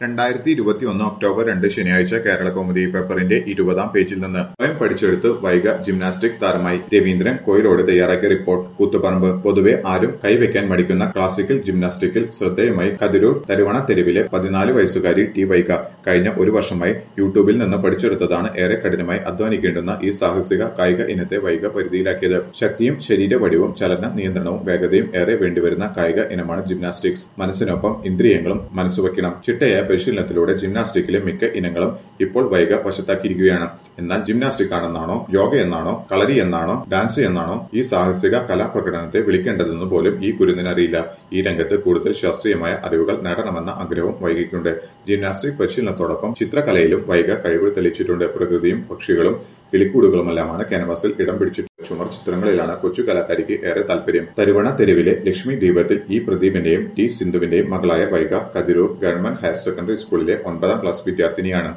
രണ്ടായിരത്തി ഇരുപത്തിയൊന്ന് ഒക്ടോബർ രണ്ട് ശനിയാഴ്ച കേരള കൗമുദി പേപ്പറിന്റെ ഇരുപതാം പേജിൽ നിന്ന് സ്വയം പഠിച്ചെടുത്ത് വൈഗ ജിംനാസ്റ്റിക് താരമായി രവീന്ദ്രൻ കോയിലോട് തയ്യാറാക്കിയ റിപ്പോർട്ട് കൂത്തുപറമ്പ് പൊതുവെ ആരും കൈവയ്ക്കാൻ മടിക്കുന്ന ക്ലാസിക്കൽ ജിംനാസ്റ്റിക്കിൽ ശ്രദ്ധേയമായി കതിരൂർ തരുവണ തെരുവിലെ പതിനാല് വയസ്സുകാരി ടി വൈഗ കഴിഞ്ഞ ഒരു വർഷമായി യൂട്യൂബിൽ നിന്ന് പഠിച്ചെടുത്തതാണ് ഏറെ കഠിനമായി അധ്വാനിക്കേണ്ടുന്ന ഈ സാഹസിക കായിക ഇനത്തെ വൈഗ പരിധിയിലാക്കിയത് ശക്തിയും ശരീര വടിവും ചലന നിയന്ത്രണവും വേഗതയും ഏറെ വേണ്ടിവരുന്ന കായിക ഇനമാണ് ജിംനാസ്റ്റിക്സ് മനസ്സിനൊപ്പം ഇന്ദ്രിയങ്ങളും മനസ്സുവയ്ക്കണം ചിട്ടയായ പരിശീലനത്തിലൂടെ ജിംനാസ്റ്റിക്കിലെ മിക്ക ഇനങ്ങളും ഇപ്പോൾ വൈഗ വശത്താക്കിയിരിക്കുകയാണ് എന്നാൽ ജിംനാസ്റ്റിക് ആണെന്നാണോ യോഗ എന്നാണോ കളരി എന്നാണോ ഡാൻസ് എന്നാണോ ഈ സാഹസിക കലാപ്രകടനത്തെ വിളിക്കേണ്ടതെന്ന് പോലും ഈ കുരുന്നിനറിയില്ല ഈ രംഗത്ത് കൂടുതൽ ശാസ്ത്രീയമായ അറിവുകൾ നേടണമെന്ന ആഗ്രഹവും വൈകിക്കുണ്ട് ജിംനാസ്റ്റിക് പരിശീലനത്തോടൊപ്പം ചിത്രകലയിലും വൈഗ കഴിവ് തെളിയിച്ചിട്ടുണ്ട് പ്രകൃതിയും പക്ഷികളും കിളിക്കൂടുകളുമെല്ലാമാണ് ക്യാൻവാസിൽ ഇടം പിടിച്ചിട്ടുള്ളത് ചുമർ ചിത്രങ്ങളിലാണ് കൊച്ചു കലാകാരിക്ക് ഏറെ താല്പര്യം തരുവണ തെരുവിലെ ലക്ഷ്മി ദീപത്തിൽ ഈ പ്രദീപിന്റെയും ടി സിന്ധുവിന്റെയും മകളായ Vaiga Kathirur government higher secondary സ്കൂളിലെ ഒൻപതാം ക്ലാസ് വിദ്യാർത്ഥിനിയാണ്